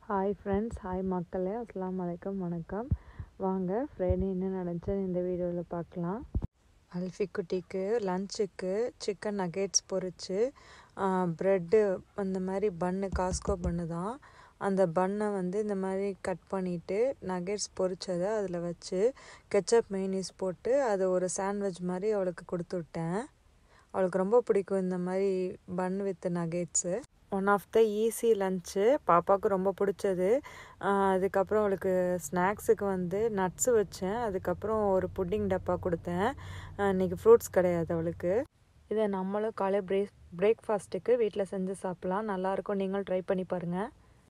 hi friends hi மக்களே அஸ்லாம் வலைக்கம் வணக்கம் வாங்க ஃப்ரைடே என்ன நடந்துச்சுன்னு இந்த வீடியோவில் பார்க்கலாம் அல்ஃபி குட்டிக்கு லஞ்சுக்கு சிக்கன் நகேட்ஸ் பொரிச்சு ப்ரெட்டு அந்த மாதிரி பன்னு காஸ்கோ பன்னு தான் அந்த பன்னை வந்து இந்த மாதிரி கட் பண்ணிவிட்டு நகேட்ஸ் பொரிச்சதை அதில் வச்சு கெச்சப் மெய்னீஸ் போட்டு அதை ஒரு சாண்ட்விச் மாதிரி அவளுக்கு கொடுத்து விட்டேன் அவளுக்கு ரொம்ப பிடிக்கும் இந்த மாதிரி bun with nuggets one of the easy lunch பாப்பாவுக்கு ரொம்ப பிடிச்சது அதுக்கப்புறம் அவளுக்கு ஸ்நாக்ஸுக்கு வந்து நட்ஸு வச்சேன் அதுக்கப்புறம் ஒரு புட்டிங் டப்பா கொடுத்தேன் இன்றைக்கி ஃப்ரூட்ஸ் கிடையாது அவளுக்கு இதை நம்மளும் காலை பிரேக் பிரேக்ஃபாஸ்ட்டுக்கு வீட்டில் செஞ்சு சாப்பிட்லாம் நல்லாயிருக்கும் நீங்களும் ட்ரை பண்ணி பாருங்கள்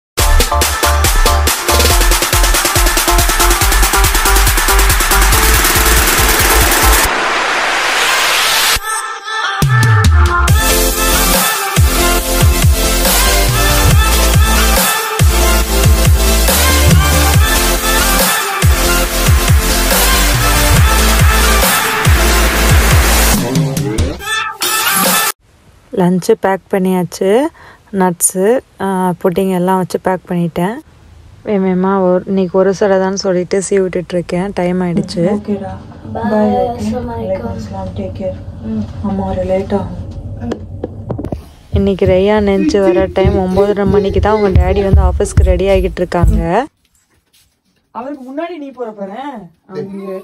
லஞ்சு பேக் பண்ணியாச்சு நட்ஸு புட்டிங் எல்லாம் வச்சு பேக் பண்ணிட்டேன் வேமேமா ஒரு இன்னைக்கு ஒரு சடை தான் சொல்லிட்டு சீ விட்டுட்ருக்கேன் டைம் ஆயிடுச்சு ஓகேடா பாய் அஸ்லாம் டேக் கேர் அம்மா ஒரு லேட் ஆகும் இன்னைக்கு ரெய்யா நெஞ்சு வர டைம் ஒம்பதரை மணிக்கு தான் உங்கள் டேடி வந்து ஆஃபீஸ்க்கு ரெடி ஆகிட்டு இருக்காங்க அவருக்கு முன்னாடி நீ போற பாரு அவங்க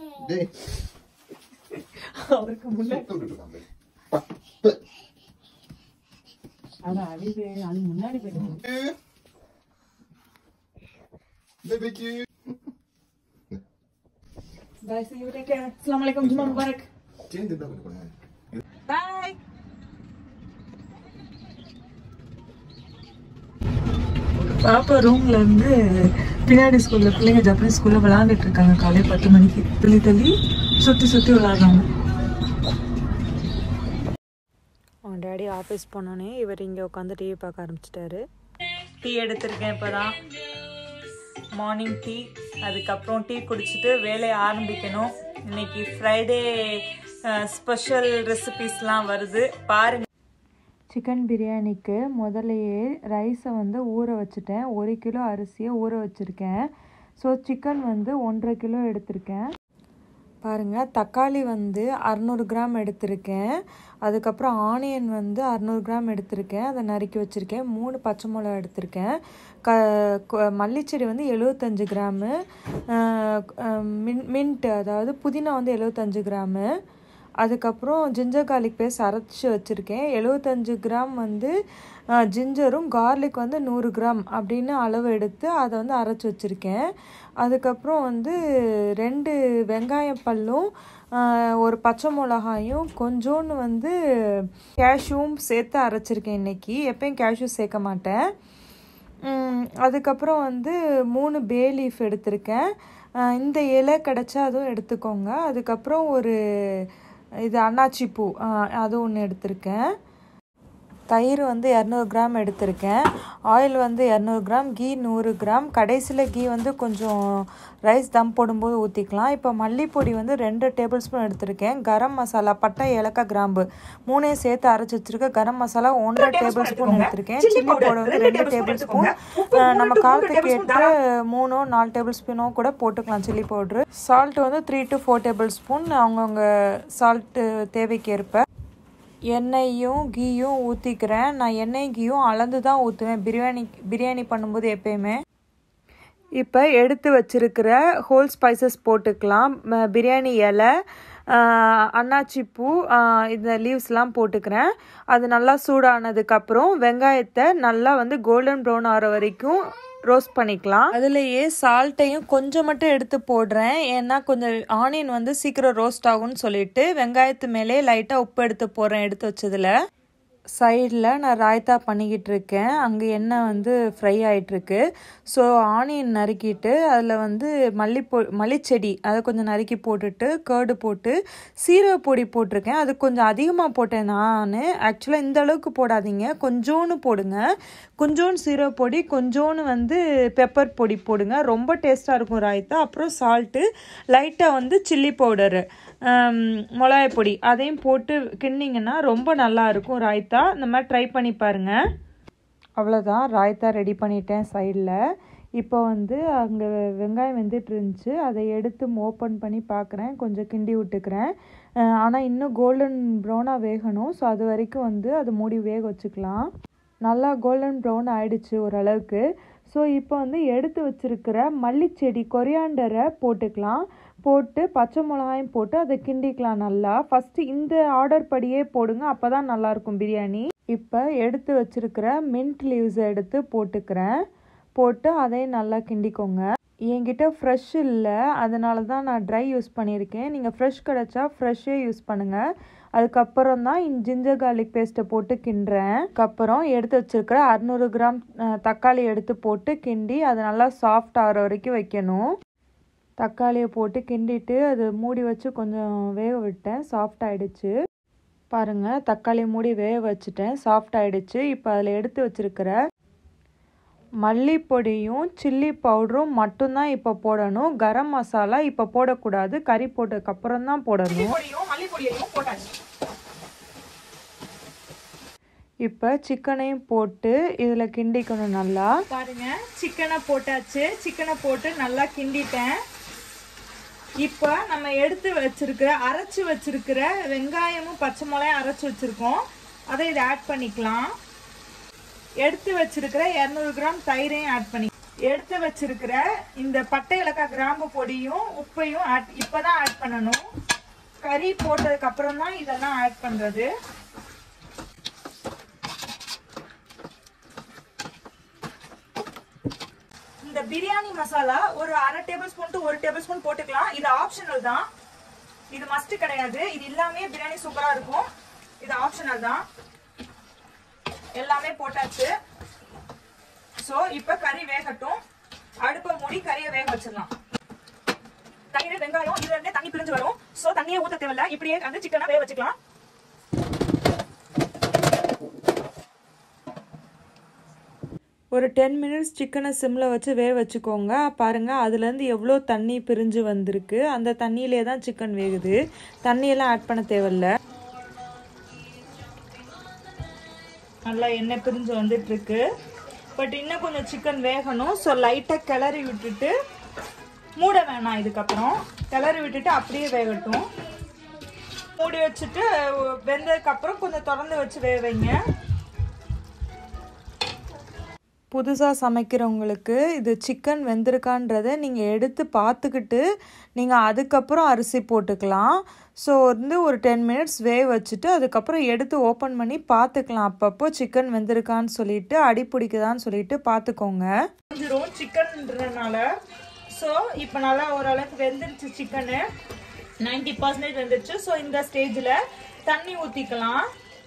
அவருக்கு முன்னாடி அதான் அடிப்பு அது முன்னாடி போயிட்டு பாய் see you take care அஸ்ஸலாமு அலைக்கும் ஜும்மா முபாரக் பாய் பாப்பா ரூம்ல இருந்து பின்னாடி ஸ்கூல்ல பிள்ளைங்க ஜப்பனீஸ் ஸ்கூல்ல விளையாண்டுட்டு இருக்காங்க காலை பத்து மணிக்கு தள்ளி தள்ளி சுத்தி சுத்தி விளையாடுறாங்க அவன் டேடி ஆஃபீஸ் போனோடனே இவர் இங்கே உட்காந்து டிவி பார்க்க ஆரம்பிச்சிட்டாரு டீ எடுத்திருக்கேன் இப்போ தான் மார்னிங் டீ அதுக்கப்புறம் டீ குடிச்சிட்டு வேலையை ஆரம்பிக்கணும் இன்னைக்கு ஃப்ரைடே ஸ்பெஷல் ரெசிபிஸ்லாம் வருது பாருங்க சிக்கன் பிரியாணிக்கு முதலையே ரைஸை வந்து ஊற வச்சுட்டேன் ஒரு கிலோ அரிசியை ஊற வச்சுருக்கேன் ஸோ சிக்கன் வந்து ஒன்றரை கிலோ எடுத்திருக்கேன் பாருங்கள் தக்காளி வந்து அறநூறு கிராம் எடுத்திருக்கேன் அதுக்கப்புறம் ஆனியன் வந்து அறநூறு கிராம் எடுத்திருக்கேன் அதை நறுக்கி வச்சுருக்கேன் மூணு பச்சை மிளகா எடுத்திருக்கேன் க மல்லிச்செடி வந்து எழுபத்தஞ்சு கிராமு மின் மின்ட்டு அதாவது புதினா வந்து எழுபத்தஞ்சு கிராமு அதுக்கப்புறம் ஜிஞ்சர் கார்லிக் பேஸ்ட் அரைச்சி வச்சுருக்கேன் எழுபத்தஞ்சு கிராம் வந்து ஜிஞ்சரும் கார்லிக் வந்து நூறு கிராம் அப்படின்னு அளவு எடுத்து அதை வந்து அரைச்சி வச்சுருக்கேன் அதுக்கப்புறம் வந்து ரெண்டு வெங்காயம் பல்லும் ஒரு பச்சை மிளகாயும் கொஞ்சோன்னு வந்து கேஷ்யூவும் சேர்த்து அரைச்சிருக்கேன் இன்றைக்கி எப்பயும் கேஷ்யூ சேர்க்க மாட்டேன் அதுக்கப்புறம் வந்து மூணு பே லீஃப் எடுத்திருக்கேன் இந்த இலை கிடச்சா அதுவும் எடுத்துக்கோங்க அதுக்கப்புறம் ஒரு இது அன்னாச்சி பூ அது ஒன்று எடுத்திருக்கேன் தயிர் வந்து இரநூறு கிராம் எடுத்திருக்கேன் ஆயில் வந்து இரநூறு கிராம் கீ நூறு கிராம் கடைசியில் கீ வந்து கொஞ்சம் ரைஸ் தம் போடும்போது ஊற்றிக்கலாம் இப்போ மல்லிப்பொடி வந்து ரெண்டு டேபிள் ஸ்பூன் எடுத்திருக்கேன் கரம் மசாலா பட்டை ஏலக்காய் கிராம்பு மூணையும் சேர்த்து அரைச்சி வச்சுருக்கேன் கரம் மசாலா ஒன்றரை டேபிள் ஸ்பூன் எடுத்திருக்கேன் சில்லி பவுடர் வந்து ரெண்டு டேபிள் ஸ்பூன் நம்ம காலத்துக்கு ஏற்ற மூணோ நாலு டேபிள் ஸ்பூனோ கூட போட்டுக்கலாம் சில்லி பவுட்ரு சால்ட் வந்து three to four tablespoon அவங்கவுங்க சால்ட்டு தேவைக்கேற்ப எண்ணெயும் கீயும் ஊற்றிக்கிறேன் நான் எண்ணெய் கீயும் அளந்து தான் ஊற்றுவேன் பிரியாணி பிரியாணி பண்ணும்போது எப்பயுமே இப்போ எடுத்து வச்சிருக்கிற ஹோல் ஸ்பைசஸ் போட்டுக்கலாம் பிரியாணி இலை அன்னாச்சி பூ இந்த லீவ்ஸ்லாம் போட்டுக்கிறேன் அது நல்லா சூடானதுக்கப்புறம் வெங்காயத்தை நல்லா வந்து கோல்டன் ப்ரௌன் ஆகிற வரைக்கும் ரோஸ்ட் பண்ணிக்கலாம் அதுலேயே சால்ட்டையும் கொஞ்சம் மட்டும் எடுத்து போடுறேன் ஏன்னா கொஞ்சம் ஆனியன் வந்து சீக்கிரம் ரோஸ்ட் ஆகும்னு சொல்லிட்டு வெங்காயத்து மேலே லைட்டாக உப்பு எடுத்து போடுறேன் எடுத்து வச்சதில் சைடில் நான் ராய்த்தா பண்ணிக்கிட்டு இருக்கேன் அங்கே எண்ணெய் வந்து ஃப்ரை ஆகிட்டுருக்கு ஸோ ஆனியன் நறுக்கிட்டு அதில் வந்து மல்லிப்பொ மல்லிச்செடி அதை கொஞ்சம் நறுக்கி போட்டுட்டு கேர்டு போட்டு சீரக பொடி போட்டிருக்கேன் அது கொஞ்சம் அதிகமாக போட்டேன் நான் ஆக்சுவலாக இந்த அளவுக்கு போடாதீங்க கொஞ்சோன்னு போடுங்க கொஞ்சோண்டு சீரக பொடி கொஞ்சோன்னு வந்து பெப்பர் பொடி போடுங்க ரொம்ப டேஸ்ட்டாக இருக்கும் ராய்த்தா அப்புறம் சால்ட்டு லைட்டாக வந்து சில்லி பவுடரு மிளகாய் பொடி அதையும் போட்டு கிண்டிங்கன்னா ரொம்ப நல்லா இருக்கும் ராய்த்தா இந்த மாதிரி ட்ரை பண்ணி பாருங்கள் அவ்வளோதான் ராய்த்தா ரெடி பண்ணிட்டேன் சைடில் இப்போ வந்து அங்கே வெங்காயம் வெந்துட்டு இருந்துச்சு அதை எடுத்து ஓப்பன் பண்ணி பார்க்குறேன் கொஞ்சம் கிண்டி விட்டுக்கிறேன் ஆனால் இன்னும் கோல்டன் ப்ரௌனாக வேகணும் ஸோ அது வரைக்கும் வந்து அது மூடி வேக வச்சுக்கலாம் நல்லா கோல்டன் ப்ரௌன் ஆயிடுச்சு ஓரளவுக்கு ஸோ இப்போ வந்து எடுத்து வச்சிருக்கிற மல்லிச்செடி கொரியாண்டரை போட்டுக்கலாம் போட்டு பச்சை மிளகாயும் போட்டு அதை கிண்டிக்கலாம் நல்லா ஃபஸ்ட்டு இந்த ஆர்டர் படியே போடுங்க அப்போ தான் நல்லாயிருக்கும் பிரியாணி இப்போ எடுத்து வச்சிருக்கிற மின்ட் லீவ்ஸை எடுத்து போட்டுக்கிறேன் போட்டு அதையும் நல்லா கிண்டிக்கோங்க என்கிட்ட ஃப்ரெஷ் இல்லை அதனால தான் நான் ட்ரை யூஸ் பண்ணியிருக்கேன் நீங்கள் ஃப்ரெஷ் கிடச்சா ஃப்ரெஷ்ஷே யூஸ் பண்ணுங்கள் அதுக்கப்புறம் தான் இந்த ஜிஞ்சர் கார்லிக் பேஸ்ட்டை போட்டு கிண்டுறேன் அதுக்கப்புறம் எடுத்து வச்சிருக்கிற அறநூறு கிராம் அஹ், தக்காளி எடுத்து போட்டு கிண்டி அது நல்லா சாஃப்ட் ஆகிற வரைக்கும் வைக்கணும் தக்காளியை போட்டு கிண்டிட்டு அது மூடி வச்சு கொஞ்சம் வேக விட்டேன் சாஃப்ட் ஆயிடுச்சு பாருங்கள் தக்காளி மூடி வேக வச்சுட்டேன் சாஃப்ட் ஆயிடுச்சு இப்போ அதில் எடுத்து வச்சிருக்கிற மல்லிப்பொடியும் சில்லி பவுடரும் மட்டும்தான் இப்போ போடணும் கரம் மசாலா இப்போ போடக்கூடாது கறி போட்டதுக்கப்புறம் தான் போடணும் பொடியும் மல்லிப்பொடியையும் போட்டாச்சு இப்போ சிக்கனையும் போட்டு இதில் கிண்டிக்கணும் நல்லா பாருங்க சிக்கனை போட்டாச்சு சிக்கனை போட்டு நல்லா கிண்டிட்டேன் இப்போ நம்ம எடுத்து வச்சிருக்கிற அரைச்சு வச்சிருக்கிற வெங்காயமும் பச்சை மிளகாயும் அரைச்சு வச்சிருக்கோம் அதை இதை ஆட் பண்ணிக்கலாம் எடுத்து வச்சிருக்கிற இரநூறு கிராம் தயிரையும் ஆட் பண்ணி எடுத்து வச்சிருக்கிற இந்த பட்டை இலக்காய் கிராம்பு பொடியும் உப்பையும் ஆட் இப்பதான் ஆட் பண்ணணும் கறி போட்டதுக்கு அப்புறம் தான் இதெல்லாம் ஆட் பண்றது இந்த பிரியாணி மசாலா ஒரு அரை டேபிள் ஸ்பூன் டு ஒரு டேபிள் ஸ்பூன் போட்டுக்கலாம் இது ஆப்ஷனல் தான் இது மஸ்ட் கிடையாது இது எல்லாமே பிரியாணி சூப்பரா இருக்கும் இது ஆப்ஷனல் தான் எல்லாமே போட்டாச்சு சோ இப்ப கறி வேகட்டும் அடுப்பை மூடி கறியை வேக வச்சிடலாம் தயிர் வெங்காயம் இதுல இருந்தே தண்ணி பிரிஞ்சு வரும் சோ தண்ணியே ஊத்த தேவையில்ல இப்படியே வந்து சிக்கனை வேக வச்சுக்கலாம் ஒரு டென் மினிட்ஸ் சிக்கனை சிம்மில் வச்சு வேக வச்சுக்கோங்க பாருங்கள் அதுலேருந்து எவ்வளோ தண்ணி பிரிஞ்சு வந்திருக்கு அந்த தண்ணியிலே தான் சிக்கன் வேகுது தண்ணியெல்லாம் ஆட் பண்ண தேவையில்ல நல்லா எண்ணெய் பிரிஞ்சு வந்துட்டு இருக்கு பட் இன்னும் கொஞ்சம் சிக்கன் வேகணும் ஸோ லைட்டாக கிளறி விட்டுட்டு மூட வேணாம் இதுக்கப்புறம் கிளறி விட்டுட்டு அப்படியே வேகட்டும் மூடி வச்சுட்டு வெந்ததுக்கு அப்புறம் கொஞ்சம் திறந்து வச்சு வேக வைங்க புதுசாக சமைக்கிறவங்களுக்கு இது சிக்கன் வெந்திருக்கான்றதை நீங்கள் எடுத்து பார்த்துக்கிட்டு நீங்கள் அதுக்கப்புறம் அரிசி போட்டுக்கலாம் ஸோ வந்து ஒரு டென் மினிட்ஸ் வேக வச்சுட்டு அதுக்கப்புறம் எடுத்து ஓப்பன் பண்ணி பார்த்துக்கலாம் அப்பப்போ சிக்கன் வெந்திருக்கான்னு சொல்லிட்டு அடி பிடிக்குதான்னு சொல்லிட்டு பார்த்துக்கோங்க கொஞ்சம் சிக்கன்ன்றதுனால ஸோ இப்போ நல்லா ஓரளவுக்கு வெந்துருச்சு சிக்கனு நைன்டி பர்சன்டேஜ் வெந்துருச்சு ஸோ இந்த ஸ்டேஜில் தண்ணி ஊற்றிக்கலாம்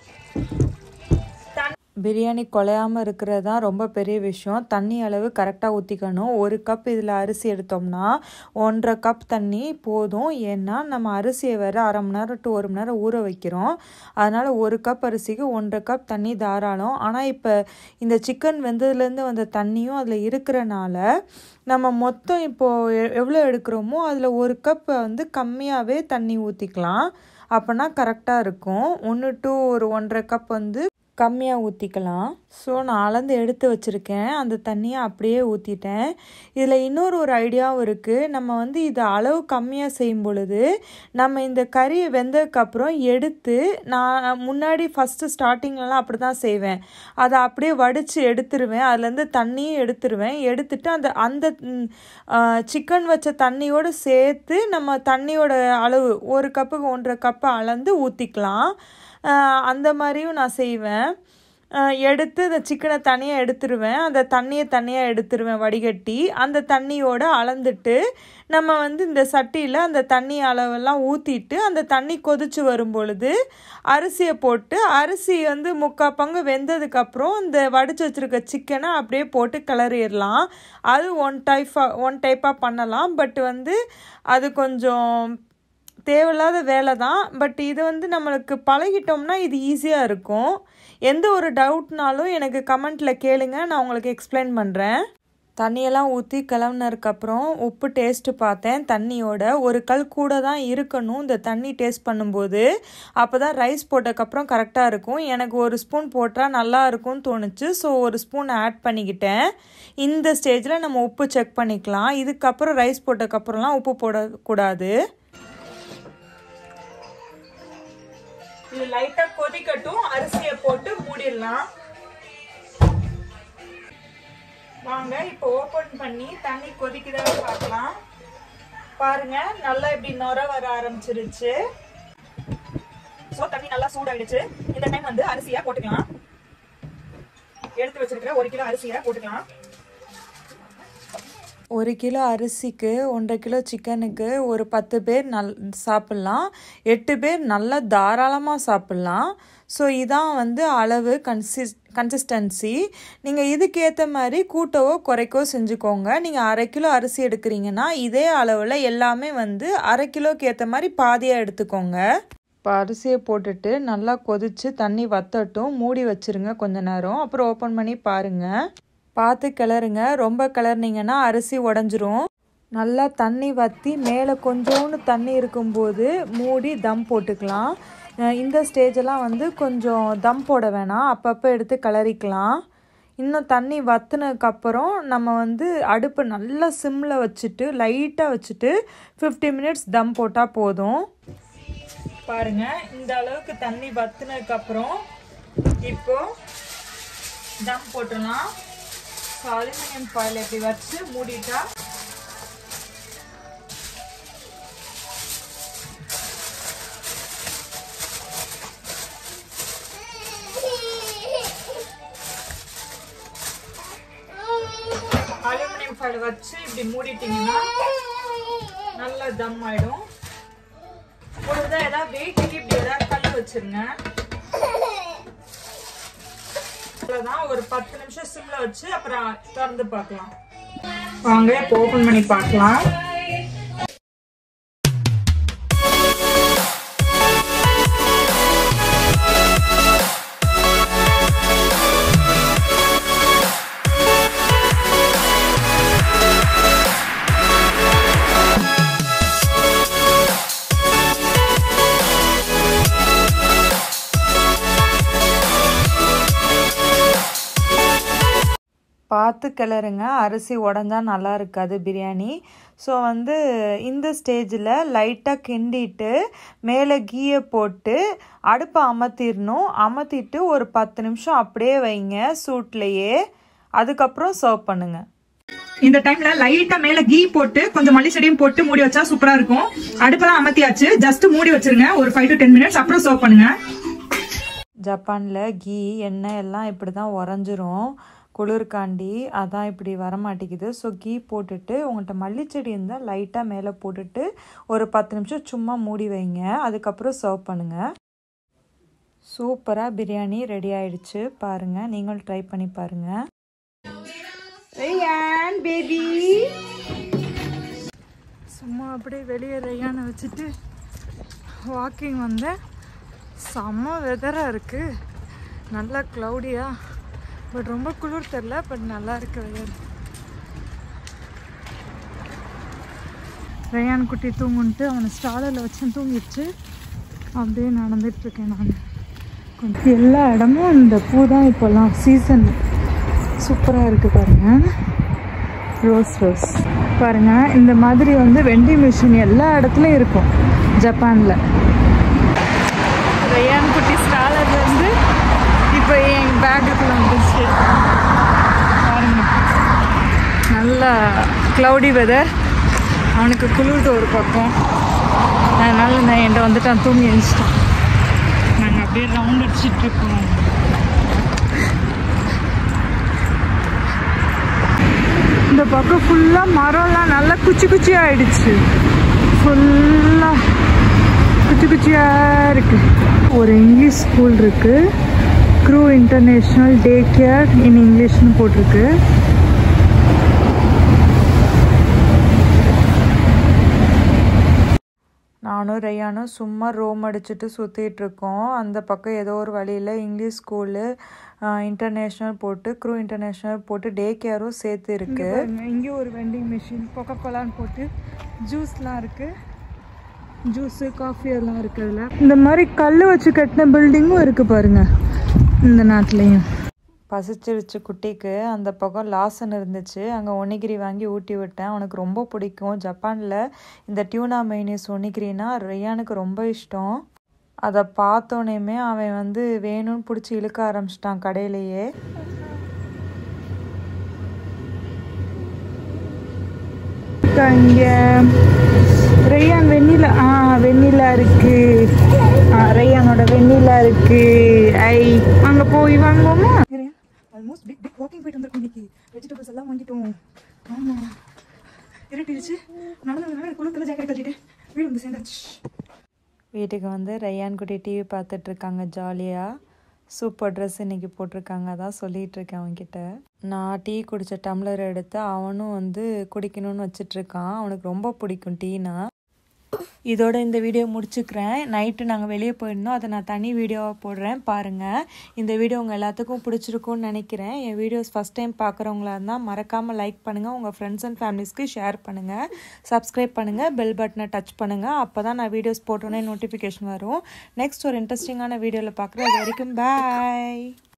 பிரியாணி குலையாமல் இருக்கிறது தான் ரொம்ப பெரிய விஷயம் தண்ணி அளவு கரெக்டாக ஊற்றிக்கணும் ஒரு கப் இதில் அரிசி எடுத்தோம்னா ஒன்றரை கப் தண்ணி போதும் ஏன்னா நம்ம அரிசியை வேறு அரை மணி நேரம் டு ஒரு மணி நேரம் ஊற வைக்கிறோம் அதனால் ஒரு கப் அரிசிக்கு ஒன்றரை கப் தண்ணி தாராளம் ஆனால் இப்போ இந்த சிக்கன் வெந்ததுலேருந்து வந்த தண்ணியும் அதில் இருக்கிறனால நம்ம மொத்தம் இப்போது எவ்வளோ எடுக்கிறோமோ அதில் ஒரு கப் வந்து கம்மியாகவே தண்ணி ஊற்றிக்கலாம் அப்போனா கரெக்டாக இருக்கும் ஒன்று டு ஒரு ஒன்றரை கப் வந்து கம்மியாக ஊற்றிக்கலாம் ஸோ நான் அளந்து எடுத்து வச்சுருக்கேன் அந்த தண்ணியை அப்படியே ஊற்றிட்டேன் இதில் இன்னொரு ஒரு ஐடியாவும் இருக்குது நம்ம வந்து இதை அளவு கம்மியாக செய்யும் பொழுது நம்ம இந்த கறி வெந்ததுக்கப்புறம் எடுத்து நான் முன்னாடி ஃபஸ்ட்டு ஸ்டார்டிங்லலாம் அப்படி தான் செய்வேன் அதை அப்படியே வடித்து எடுத்துருவேன் அதுலேருந்து தண்ணியும் எடுத்துருவேன் எடுத்துட்டு அந்த அந்த சிக்கன் வச்ச தண்ணியோடு சேர்த்து நம்ம தண்ணியோட அளவு ஒரு கப்புக்கு ஒன்றரை கப்பு அளந்து ஊற்றிக்கலாம் அந்த மாதிரியும் நான் செய்வேன் எடுத்து இந்த சிக்கனை தனியாக எடுத்துருவேன் அந்த தண்ணியை தனியாக எடுத்துருவேன் வடிகட்டி அந்த தண்ணியோடு அளந்துட்டு நம்ம வந்து இந்த சட்டியில் அந்த தண்ணி அளவெல்லாம் ஊற்றிட்டு அந்த தண்ணி கொதிச்சு வரும் பொழுது அரிசியை போட்டு அரிசி வந்து முக்கால் பங்கு வெந்ததுக்கப்புறம் இந்த வடித்து வச்சுருக்க சிக்கனை அப்படியே போட்டு கிளறிடலாம் அது ஒன் டைப்பாக ஒன் டைப்பாக பண்ணலாம் பட் வந்து அது கொஞ்சம் தேவையில்லாத வேலை தான் பட் இது வந்து நம்மளுக்கு பழகிட்டோம்னா இது ஈஸியாக இருக்கும் எந்த ஒரு டவுட்னாலும் எனக்கு கமெண்ட்டில் கேளுங்க நான் உங்களுக்கு எக்ஸ்பிளைன் பண்ணுறேன் தண்ணியெல்லாம் ஊற்றி கிளம்புனதுக்கப்புறம் உப்பு டேஸ்ட்டு பார்த்தேன் தண்ணியோட ஒரு கல் கூட தான் இருக்கணும் இந்த தண்ணி டேஸ்ட் பண்ணும்போது அப்போ தான் ரைஸ் போட்டதுக்கப்புறம் கரெக்டாக இருக்கும் எனக்கு ஒரு ஸ்பூன் போட்டால் நல்லா இருக்கும்னு தோணுச்சு ஸோ ஒரு ஸ்பூன் ஆட் பண்ணிக்கிட்டேன் இந்த ஸ்டேஜில் நம்ம உப்பு செக் பண்ணிக்கலாம் இதுக்கப்புறம் ரைஸ் போட்டதுக்கப்புறம்லாம் உப்பு போடக்கூடாது இது லைட்டா கொதிக்கட்டும் அரிசியை போட்டு மூடிடலாம் வாங்க இப்போ ஓபன் பண்ணி தண்ணி கொதிக்குதான்னு பார்க்கலாம் பாருங்க நல்லா இப்படி நொர வர ஆரம்பிச்சிருச்சு ஸோ தண்ணி நல்லா சூடாயிடுச்சு இந்த டைம் வந்து அரிசியா போட்டுக்கலாம் எடுத்து வச்சிருக்கிற ஒரு கிலோ அரிசியை போட்டுக்கலாம் ஒரு கிலோ அரிசிக்கு ஒன்றரை கிலோ சிக்கனுக்கு ஒரு பத்து பேர் நல் சாப்பிட்லாம் எட்டு பேர் நல்லா தாராளமாக சாப்பிட்லாம் ஸோ இதான் வந்து அளவு கன்சிஸ் கன்சிஸ்டன்சி நீங்கள் இதுக்கேற்ற மாதிரி கூட்டவோ குறைக்கவோ செஞ்சுக்கோங்க நீங்கள் அரை கிலோ அரிசி எடுக்கிறீங்கன்னா இதே அளவில் எல்லாமே வந்து அரை கிலோக்கு ஏற்ற மாதிரி பாதியாக எடுத்துக்கோங்க இப்போ அரிசியை போட்டுட்டு நல்லா கொதித்து தண்ணி வத்தட்டும் மூடி வச்சுருங்க கொஞ்ச நேரம் அப்புறம் ஓப்பன் பண்ணி பாருங்கள் பார்த்து கிளறுங்க ரொம்ப கிளறினீங்கன்னா அரிசி உடஞ்சிரும் நல்லா தண்ணி வற்றி மேலே கொஞ்சோண்டு தண்ணி இருக்கும்போது மூடி தம் போட்டுக்கலாம் இந்த ஸ்டேஜெல்லாம் வந்து கொஞ்சம் தம் போட வேணாம் அப்பப்போ எடுத்து கிளறிக்கலாம் இன்னும் தண்ணி வத்துனதுக்கப்புறம் நம்ம வந்து அடுப்பை நல்லா சிம்மில் வச்சுட்டு லைட்டாக வச்சுட்டு ஃபிஃப்டி மினிட்ஸ் தம் போட்டால் போதும் பாருங்க இந்த அளவுக்கு தண்ணி வத்துனதுக்கு அப்புறம் இப்போ தம் போட்டுடலாம் அலுமினியம் ஃபாயில் இப்படி வச்சு மூடிட்டா அலுமினியம் ஃபாயில் வச்சு இப்படி மூடிட்டீங்கன்னா நல்லா தம் ஆயிடும் முடிஞ்சா ஏதாவது வெயிட்டுக்கு இப்படி ஏதாவது கல் வச்சிருங்க அவ்வளவுதான் ஒரு பத்து நிமிஷம் சிம்ல வச்சு அப்புறம் திறந்து பார்க்கலாம் வாங்க இப்போ ஓபன் பண்ணி பார்க்கலாம் பார்த்து கிளறுங்க அரிசி உடஞ்சா நல்லா இருக்காது பிரியாணி ஸோ வந்து இந்த ஸ்டேஜில் லைட்டாக கிண்டிட்டு மேலே கீயை போட்டு அடுப்பை அமர்த்திடணும் அமர்த்திட்டு ஒரு பத்து நிமிஷம் அப்படியே வைங்க சூட்லேயே அதுக்கப்புறம் சர்வ் பண்ணுங்க இந்த டைம்ல லைட்டா மேல கீ போட்டு கொஞ்சம் மல்லி செடியும் போட்டு மூடி வச்சா சூப்பரா இருக்கும் அடுப்பெல்லாம் அமர்த்தியாச்சு ஜஸ்ட் மூடி வச்சிருங்க ஒரு ஃபைவ் டு டென் மினிட்ஸ் அப்புறம் சர்வ் பண்ணுங்க ஜப்பானில் கீ எண்ணெய் எல்லாம் இப்படி தான் உறைஞ்சிரும் குளிர்காண்டி அதான் இப்படி வரமாட்டேங்குது ஸோ கீ போட்டுட்டு உங்கள்கிட்ட மல்லிச்செடி இருந்தால் லைட்டாக மேலே போட்டுட்டு ஒரு பத்து நிமிஷம் சும்மா மூடி வைங்க அதுக்கப்புறம் சர்வ் பண்ணுங்கள் சூப்பராக பிரியாணி ரெடி ஆயிடுச்சு பாருங்கள் நீங்களும் ட்ரை பண்ணி பாருங்கள் ரேயான் பேபி சும்மா அப்படியே வெளியே ரெய்யானை வச்சுட்டு வாக்கிங் வந்தேன் செம்ம வெதராக இருக்குது நல்லா க்ளவுடியாக பட் ரொம்ப குளிர் தெரில பட் நல்லா இருக்கு வெதர் ரேயான் குட்டி தூங்குன்ட்டு அவனை ஸ்டாலரில் வச்சு தூங்கிடுச்சு அப்படியே நடந்துட்டுருக்கேன் நான் கொஞ்சம் எல்லா இடமும் இந்த பூ தான் இப்போல்லாம் சீசன் சூப்பராக இருக்குது பாருங்கள் ரோஸ் ரோஸ் பாருங்கள் இந்த மாதிரி வந்து வெண்டிங் மிஷின் எல்லா இடத்துலையும் இருக்கும் ஜப்பானில் ரயான் குட்டி ஸ்டாலர்லேருந்து இப்போ என் பேக்குக்குள்ள வந்துச்சு பாருங்க நல்லா க்ளவுடி வெதர் அவனுக்கு குளிர்து ஒரு பக்கம் அதனால நான் என்கிட்ட வந்துட்டான் தூங்கி எழுச்சிட்டான் நாங்கள் அப்படியே ரவுண்ட் அடிச்சிட்டு இருக்கோம் இந்த பக்கம் ஃபுல்லாக மரம்லாம் நல்லா குச்சி குச்சி ஆயிடுச்சு ஃபுல்லாக குச்சி குச்சியாக இருக்கு ஒரு இங்கிலீஷ் ஸ்கூல் இருக்கு க்ரூ இன்டர்நேஷ்னல் டே கேர் இன் இங்கிலீஷ்னு போட்டிருக்கு நானும் ரேயானும் சும்மா ரோம் அடிச்சுட்டு சுற்றிட்டு இருக்கோம் அந்த பக்கம் ஏதோ ஒரு வழியில் இங்கிலீஷ் ஸ்கூலு இன்டர்நேஷ்னல் போட்டு க்ரூ இன்டர்நேஷ்னல் போட்டு டே கேரும் சேர்த்து இருக்கு இங்கே ஒரு வெண்டிங் மிஷின் கொக்கோ கோலான்னு போட்டு ஜூஸ்லாம் இருக்குது ஜூஸு காஃபி எல்லாம் இருக்குது அதில் இந்த மாதிரி கல் வச்சு கட்டின பில்டிங்கும் இருக்குது பாருங்க இந்த நாட்டிலையும் பசிச்சிருச்சு குட்டிக்கு அந்த பக்கம் லாசன் இருந்துச்சு அங்கே ஒனிகிரி வாங்கி ஊட்டி விட்டேன் அவனுக்கு ரொம்ப பிடிக்கும் ஜப்பானில் இந்த டியூனா மைனஸ் ஒனிகிரினா ரியானுக்கு ரொம்ப இஷ்டம் அதை பார்த்தோன்னே அவன் வந்து வேணும்னு பிடிச்சி இழுக்க ஆரம்பிச்சிட்டான் கடையிலேயே இங்கே ரெய்யான் வெண்ணிலா ஆ வெண்ணிலா இருக்கு ஆ ரெய்யானோட வெண்ணிலா இருக்கு ஐ அங்கே போய் வாங்குவோமா ஆல்மோஸ்ட் பிக் பிக் வாக்கிங் போயிட்டு வந்திருக்கோம் இன்னைக்கு வெஜிடபிள்ஸ் எல்லாம் வாங்கிட்டோம் ஆமாம் இருட்டிடுச்சு நடந்து நடந்து குளத்தில் ஜாக்கெட் கட்டிட்டு வீடு வந்து சேர்ந்தாச்சு வீட்டுக்கு வந்து ரையான் குட்டி டிவி பார்த்துட்டு இருக்காங்க ஜாலியாக சூப்பர் ட்ரெஸ் இன்னைக்கு போட்டிருக்காங்க அதான் சொல்லிட்டு இருக்கேன் அவன்கிட்ட நான் டீ குடித்த டம்ளர் எடுத்து அவனும் வந்து குடிக்கணும்னு வச்சிட்டு இருக்கான் அவனுக்கு ரொம்ப பிடிக்கும் டீனா இதோட இந்த வீடியோ முடிச்சுக்கிறேன் நைட்டு நாங்கள் வெளியே போயிருந்தோம் அதை நான் தனி வீடியோவாக போடுறேன் பாருங்கள் இந்த வீடியோ உங்கள் எல்லாத்துக்கும் பிடிச்சிருக்கும்னு நினைக்கிறேன் என் வீடியோஸ் ஃபஸ்ட் டைம் பார்க்குறவங்களா இருந்தால் மறக்காமல் லைக் பண்ணுங்கள் உங்கள் ஃப்ரெண்ட்ஸ் அண்ட் ஃபேமிலிஸ்க்கு ஷேர் பண்ணுங்கள் சப்ஸ்கிரைப் பண்ணுங்கள் பெல் பட்டனை டச் பண்ணுங்கள் அப்போ தான் நான் வீடியோஸ் போட்டோன்னே நோட்டிஃபிகேஷன் வரும் நெக்ஸ்ட் ஒரு இன்ட்ரெஸ்டிங்கான வீடியோவில் பார்க்குறேன் அது வரைக்கும் பாய்